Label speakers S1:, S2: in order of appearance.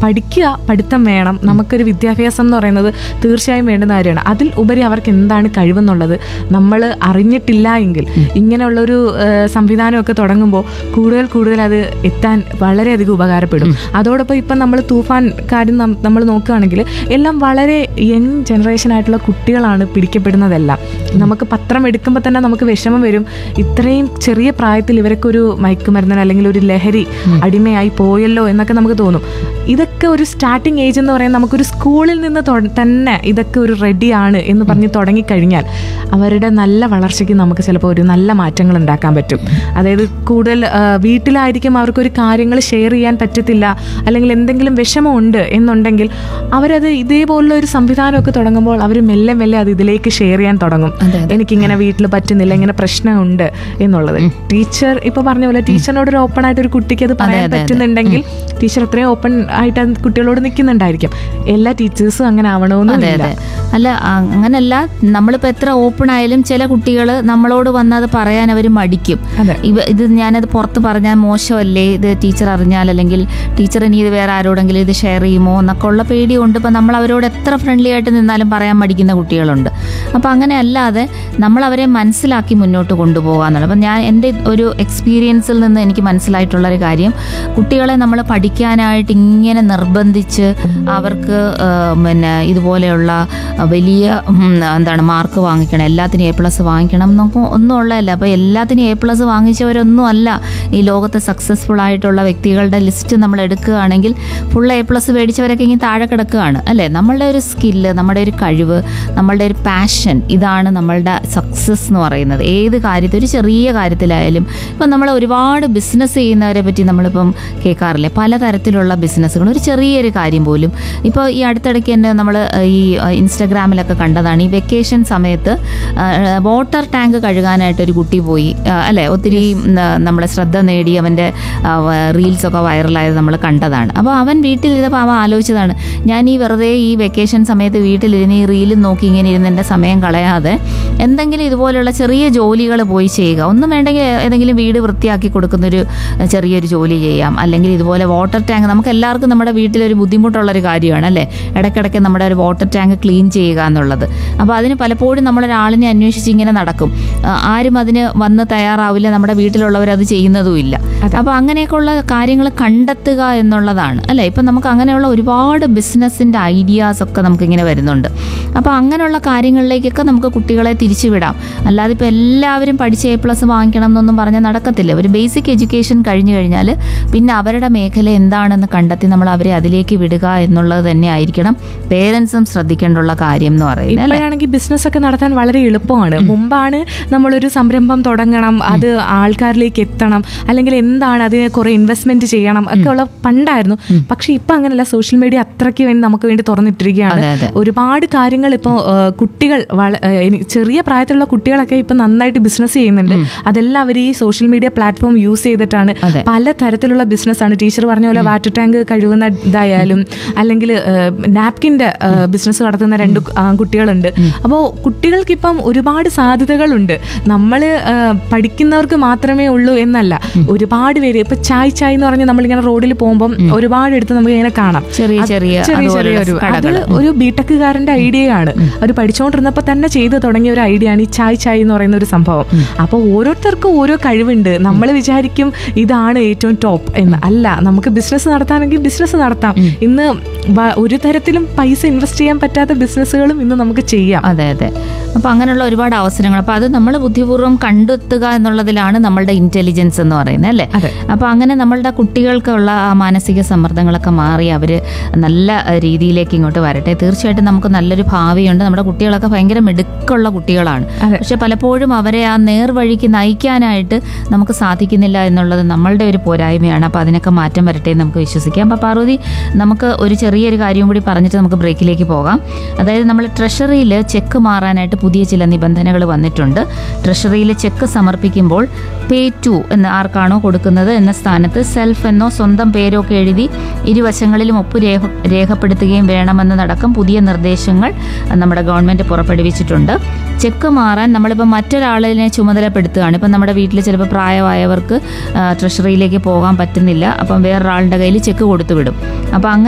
S1: പഠിക്കുക പഠിത്തം വേണം നമുക്കൊരു വിദ്യാഭ്യാസം എന്ന് പറയുന്നത് തീർച്ചയായും വേണ്ടുന്ന കാര്യമാണ് അതിൽ ഉപരി അവർക്ക് എന്താണ് കഴിവെന്നുള്ളത് നമ്മൾ അറിഞ്ഞിട്ടില്ല എങ്കിൽ ഇങ്ങനെയുള്ളൊരു ആ, സംവിധാനമൊക്കെ തുടങ്ങുമ്പോൾ കൂടുതൽ കൂടുതൽ അത് എത്താൻ വളരെയധികം ഉപകാരപ്പെടും അതോടൊപ്പം ഇപ്പം നമ്മൾ തൂഫാൻ കാര്യം നമ്മൾ നോക്കുകയാണെങ്കിൽ എല്ലാം വളരെ യങ് ജനറേഷൻ ആയിട്ടുള്ള കുട്ടികളാണ് പിടിക്കപ്പെടുന്നതെല്ലാം നമുക്ക് പത്രം എടുക്കുമ്പോൾ തന്നെ നമുക്ക് വിഷമം വരും ഇത്രയും ചെറിയ പ്രായത്തിൽ ഇവരൊക്കെ ഒരു മയക്കുമരുന്നിന് അല്ലെങ്കിൽ ഒരു ലഹരി അടിമയായി പോയല്ലോ എന്നൊക്കെ നമുക്ക് തോന്നും ഇതൊക്കെ ഒരു സ്റ്റാർട്ടിങ് ഏജ് എന്ന് പറയുന്നത് നമുക്കൊരു സ്കൂളിൽ നിന്ന് തൊ- തന്നെ ഇതൊക്കെ ഒരു റെഡിയാണ് എന്ന് പറഞ്ഞ് തുടങ്ങിക്കഴിഞ്ഞാൽ അവരുടെ നല്ല വളർച്ചയ്ക്ക് നമുക്ക് ചിലപ്പോൾ ഒരു നല്ല മാറ്റങ്ങൾ ഉണ്ടാക്കാൻ പറ്റും അതായത് കൂടുതൽ ആ, വീട്ടിലായിരിക്കും അവർക്കൊരു കാര്യങ്ങൾ ഷെയർ ചെയ്യാൻ പറ്റത്തില്ല അല്ലെങ്കിൽ എന്തെങ്കിലും വിഷമമുണ്ട് എന്നുണ്ടെങ്കിൽ അവരത് ഇതേപോലുള്ള ഒരു സംവിധാനമൊക്കെ തുടങ്ങുമ്പോൾ അവർ മെല്ലെ മെല്ലെ അത് ഇതിലേക്ക് ഷെയർ ചെയ്യാൻ തുടങ്ങും
S2: അതെ, അതെ.
S1: എനിക്കിങ്ങനെ വീട്ടിൽ പറ്റുന്നില്ല ഇങ്ങനെ പ്രശ്നമുണ്ട് എന്നുള്ളത് ടീച്ചർ ഇപ്പൊ പറഞ്ഞ പോലെ ടീച്ചറിനോട് ഒരു ഓപ്പൺ ആയിട്ട് ഒരു കുട്ടിക്ക് അത് പറയാൻ
S2: അതെ, അതെ.
S1: പറ്റുന്നുണ്ടെങ്കിൽ ടീച്ചർ അത്രയും ഓപ്പൺ ആയിട്ട് അത് കുട്ടികളോട് നിൽക്കുന്നുണ്ടായിരിക്കും എല്ലാ ടീച്ചേഴ്സും അങ്ങനെ
S2: അതെ
S1: ആവണമെന്നില്ല
S2: അതെ അല്ല അ- അങ്ങനല്ല നമ്മളിപ്പോൾ എത്ര ഓപ്പൺ ആയാലും ചില കുട്ടികൾ നമ്മളോട് വന്നത് പറയാൻ അവർ മടിക്കും
S1: അതെ.
S2: ഇവ ഇത് ഞാനത് പുറത്ത് പറഞ്ഞാൽ മോശമല്ലേ ഇത് ടീച്ചർ അറിഞ്ഞാൽ അല്ലെങ്കിൽ ടീച്ചർ ഇനി ഇത് വേറെ ആരോടെങ്കിലും ഇത് ഷെയർ ചെയ്യുമോ എന്നൊക്കെ ഉള്ള പേടിയുണ്ട് ഇപ്പം നമ്മൾ അവരോട് എത്ര ഫ്രണ്ട്ലി ആയിട്ട് നിന്നാലും പറയാൻ മടിക്കുന്ന കുട്ടികളുണ്ട് അപ്പോൾ അങ്ങനെ അല്ലാതെ നമ്മൾ അവരെ മനസ്സിലാക്കി മുന്നോട്ട് കൊണ്ടുപോകാന്നുള്ളത് അപ്പം ഞാൻ എൻ്റെ ഒരു എക്സ്പീരിയൻസിൽ നിന്ന് എനിക്ക് മനസ്സിലായിട്ടുള്ളൊരു കാര്യം കുട്ടികളെ നമ്മൾ പഠിക്കാനായിട്ട് ഇങ്ങനെ നിർബന്ധിച്ച് അവർക്ക് ആ, പിന്നെ ഇതുപോലെയുള്ള വലിയ ഉം, എന്താണ് മാർക്ക് വാങ്ങിക്കണം എല്ലാത്തിനും എ പ്ലസ് വാങ്ങിക്കണം എന്നൊക്കെ ഒന്നും ഉള്ളതല്ല അപ്പോൾ എല്ലാത്തിനും എ പ്ലസ് വാങ്ങിച്ചവരൊന്നും അല്ല ഈ ലോകത്ത് സക്സസ്ഫുൾ ആയിട്ടുള്ള വ്യക്തികളുടെ ലിസ്റ്റ് നമ്മൾ എടുക്കുകയാണെങ്കിൽ ഫുൾ എ പ്ലസ് മേടിച്ചവരൊക്കെ ഇങ്ങനെ താഴെ കിടക്കുകയാണ് അല്ലേ നമ്മളുടെ ഒരു സ്കില്ല് നമ്മുടെ ഒരു കഴിവ് നമ്മളുടെ ഒരു പാഷൻ ഇതാണ് നമ്മളുടെ സക്സസ് എന്ന് പറയുന്നത് ഏത് കാര്യത്തിൽ ഒരു ചെറിയ കാര്യത്തിലായാലും ഇപ്പം നമ്മൾ ഒരുപാട് ബിസിനസ് ചെയ്യുന്നവരെ പറ്റി നമ്മളിപ്പം കേൾക്കാറില്ലേ പലതരത്തിലുള്ള ബിസിനസ്സുകൾ ഒരു ചെറിയൊരു കാര്യം പോലും ഇപ്പോൾ ഈ അടുത്തിടയ്ക്ക് തന്നെ നമ്മൾ ഈ ഇൻസ്റ്റഗ്രാമിലൊക്കെ കണ്ടതാണ് ഈ വെക്കേഷൻ സമയത്ത് വാട്ടർ ടാങ്ക് കഴുകാനായിട്ട് ഒരു കുട്ടി പോയി ആ, അല്ലേ ഒത്തിരി ഉം, നമ്മുടെ ശ്രദ്ധ നേടി അവൻ്റെ റീൽസൊക്കെ വൈറലായത് നമ്മൾ കണ്ടതാണ് അപ്പോൾ അവൻ വീട്ടിലിരുന്നപ്പോൾ അവൻ ആലോചിച്ചതാണ് ഞാൻ ഈ വെറുതെ ഈ വെക്കേഷൻ സമയത്ത് വീട്ടിലിരുന്ന് ഈ റീലും നോക്കി ഇങ്ങനെ ഇരുന്ന് എൻ്റെ സമയം കളയാതെ എന്തെങ്കിലും ഇതുപോലെയുള്ള ചെറിയ ജോലികൾ പോയി ചെയ്യുക ഒന്നും വേണ്ടെങ്കിൽ ഏതെങ്കിലും വീട് വൃത്തിയാക്കി കൊടുക്കുന്നൊരു ചെറിയൊരു ജോലി ചെയ്യാം അല്ലെങ്കിൽ ഇതുപോലെ വാട്ടർ ടാങ്ക് നമുക്ക് എല്ലാവർക്കും നമ്മുടെ വീട്ടിലൊരു ബുദ്ധിമുട്ടുള്ളൊരു കാര്യമാണ് അല്ലേ ഇടയ്ക്കിടയ്ക്ക് നമ്മുടെ ഒരു വാട്ടർ ടാങ്ക് ക്ലീൻ ചെയ്യുക എന്നുള്ളത് അപ്പോൾ അതിന് പലപ്പോഴും നമ്മളൊരാളിനെ അന്വേഷിച്ച് ഇങ്ങനെ നടക്കും ആ, ആരും അതിന് വന്ന് തയ്യാറാവില്ല നമ്മുടെ വീട്ടിലുള്ളവർ അത് ചെയ്യുന്നതുമില്ല അപ്പോൾ അങ്ങനെയൊക്കെയുള്ള കാര്യങ്ങൾ കണ്ടെത്തുക എന്നുള്ളതാണ് അല്ലേ ഇപ്പം നമുക്ക് അങ്ങനെയുള്ള ഒരുപാട് ബിസിനസ്സിൻ്റെ ഐഡിയാസ് ഒക്കെ നമുക്കിങ്ങനെ വരുന്നുണ്ട് അപ്പോൾ അങ്ങനെയുള്ള കാര്യങ്ങളിലേക്കൊക്കെ നമുക്ക് കുട്ടികളെ തിരിച്ചുവിടാം അല്ലാതെ ഇപ്പോൾ എല്ലാവരും പഠിച്ച് എ പ്ലസ് വാങ്ങിക്കണം എന്നൊന്നും പറഞ്ഞാൽ നടക്കത്തില്ല ഒരു ബേസിക് എഡ്യൂക്കേഷൻ കഴിഞ്ഞു കഴിഞ്ഞാൽ പിന്നെ അവരുടെ മേഖല എന്താണെന്ന് കണ്ടെത്തി നമ്മൾ അവരെ അതിലേക്ക് വിടുക എന്നുള്ളത് തന്നെ ആയിരിക്കണം പേരൻസും ശ്രദ്ധിക്കേണ്ടുള്ള കാര്യം എന്ന് പറയുന്നത് അല്ലേ
S1: ഇപ്പോഴാണെങ്കിൽ ബിസിനസ് ഒക്കെ നടത്താൻ വളരെ എളുപ്പമാണ് മുമ്പാണ് നമ്മളൊരു സംരംഭം തുടങ്ങണം അത് ആൾക്കാരിലേക്ക് എത്തണം അല്ലെങ്കിൽ എന്താണ് അതിന് കുറെ ഇൻവെസ്റ്റ്മെന്റ് ചെയ്യണം ഒക്കെ ഉള്ള പണ്ടായിരുന്നു പക്ഷെ ഇപ്പൊ അങ്ങനെയല്ല സോഷ്യൽ മീഡിയ അത്രയ്ക്ക് വേണ്ടി നമുക്ക് വേണ്ടി തുറന്നിട്ടിരിക്കുകയാണ്
S2: അതെ, അതെ.
S1: ഒരുപാട് കാര്യങ്ങൾ ഇപ്പോൾ കുട്ടികൾ വള- ഏഹ്, ഇനി ചെറിയ പ്രായത്തിലുള്ള കുട്ടികളൊക്കെ ഇപ്പൊ നന്നായിട്ട് ബിസിനസ് ചെയ്യുന്നുണ്ട് അതെല്ലാം അവർ ഈ സോഷ്യൽ മീഡിയ പ്ലാറ്റ്ഫോം യൂസ് ചെയ്തിട്ടാണ്
S2: അതെ.
S1: പല തരത്തിലുള്ള ബിസിനസ്സാണ് ടീച്ചർ പറഞ്ഞ പോലെ വാട്ടർ ടാങ്ക് കഴുകുന്ന ഇതായാലും അല്ലെങ്കിൽ നാപ്കിൻ്റെ ബിസിനസ് നടത്തുന്ന രണ്ട് കു- ആൺകുട്ടികളുണ്ട് അപ്പോൾ കുട്ടികൾക്കിപ്പം ഒരുപാട് സാധ്യതകളുണ്ട് നമ്മൾ പഠിക്കുന്നവർക്ക് മാത്രമേ ഉള്ളൂ എന്നല്ല ഒരുപാട് പേര് ഇപ്പൊ ചായ് ചായ് എന്ന് പറഞ്ഞ് നമ്മളിങ്ങനെ റോഡിൽ പോകുമ്പം ഒരുപാട് എടുത്ത് നമുക്ക് ഇങ്ങനെ കാണാം
S2: ചെറിയ
S1: അത്
S2: ചെറിയ
S1: ചെറിയ ചെറിയ
S2: അതുപോലുള്ള
S1: ഒരു അത്
S2: കടകള്.
S1: ഒരു ബിടെക്കുകാരന്റെ ഐഡിയയാണ് അവർ പഠിച്ചുകൊണ്ടിരുന്നപ്പോൾ തന്നെ ചെയ്തു തുടങ്ങിയ ഒരു ഐഡിയ ആണ് ഈ ചായ് ചായ് എന്ന് പറയുന്ന ഒരു സംഭവം അപ്പോൾ ഓരോരുത്തർക്കും ഓരോ കഴിവുണ്ട് നമ്മൾ വിചാരിക്കും ഇതാണ് ഏറ്റവും ടോപ്പ് എന്ന് അല്ല നമുക്ക് ബിസിനസ് നടത്താനെങ്കിൽ ബിസിനസ് നടത്താം ഇന്ന് വ- ഒരു തരത്തിലും പൈസ ഇൻവെസ്റ്റ് ചെയ്യാൻ പറ്റാത്ത ബിസിനസ്സുകളും ഇന്ന് നമുക്ക് ചെയ്യാം
S2: അതെ അതെ അപ്പോൾ അങ്ങനെയുള്ള ഒരുപാട് അവസരങ്ങൾ അപ്പോൾ അത് നമ്മൾ ബുദ്ധിപൂർവ്വം കണ്ടെത്തുക എന്നുള്ളതിലാണ് നമ്മളുടെ ഇൻ്റലിജൻസ് എന്ന് പറയുന്നത് അല്ലേ
S1: അതെ.
S2: അപ്പോൾ അങ്ങനെ നമ്മളുടെ കുട്ടികൾക്കുള്ള ആ മാനസിക സമ്മർദ്ദങ്ങളൊക്കെ മാറി അവർ നല്ല അഹ്, രീതിയിലേക്ക് ഇങ്ങോട്ട് വരട്ടെ തീർച്ചയായിട്ടും നമുക്ക് നല്ലൊരു ഭാവിയുണ്ട് നമ്മുടെ കുട്ടികളൊക്കെ ഭയങ്കര മിടുക്കുള്ള കുട്ടികളാണ്
S1: അതെ.
S2: പക്ഷെ പലപ്പോഴും അവരെ ആ നേർവഴിക്ക് നയിക്കാനായിട്ട് നമുക്ക് സാധിക്കുന്നില്ല എന്നുള്ളത് നമ്മളുടെ ഒരു പോരായ്മയാണ് അപ്പോൾ അതിനൊക്കെ മാറ്റം വരട്ടെ എന്ന് നമുക്ക് വിശ്വസിക്കാം അപ്പോൾ പാർവതി നമുക്ക് ഒരു ചെറിയൊരു കാര്യം കൂടി പറഞ്ഞിട്ട് നമുക്ക് ബ്രേക്കിലേക്ക് പോകാം അതായത് നമ്മൾ ട്രഷറിയിൽ ചെക്ക് മാറാനായിട്ട് പുതിയ ചില നിബന്ധനകൾ വന്നിട്ടുണ്ട് ട്രഷറിയിൽ ചെക്ക് സമർപ്പിക്കുമ്പോൾ പേ ടു എന്ന് ആർക്കാണോ കൊടുക്കുന്നത് എന്ന സ്ഥാനത്ത് സെൽഫ് എന്നോ സ്വന്തം പേരോ ഒക്കെ എഴുതി ഇരുവശങ്ങളിലും ഒപ്പ് രേഖ രേഖപ്പെടുത്തുകയും വേണമെന്നതടക്കം പുതിയ നിർദ്ദേശങ്ങൾ നമ്മുടെ ഗവൺമെൻറ് പുറപ്പെടുവിച്ചിട്ടുണ്ട് ചെക്ക് മാറാൻ നമ്മളിപ്പോൾ മറ്റൊരാളിനെ ചുമതലപ്പെടുത്തുകയാണ് ഇപ്പം നമ്മുടെ വീട്ടിൽ ചിലപ്പോൾ പ്രായമായവർക്ക് ആ, ട്രഷറിയിലേക്ക് പോകാൻ പറ്റുന്നില്ല അപ്പം വേറൊരാളുടെ കയ്യിൽ ചെക്ക് കൊടുത്തു വിടും അപ്പോൾ അങ്ങനെ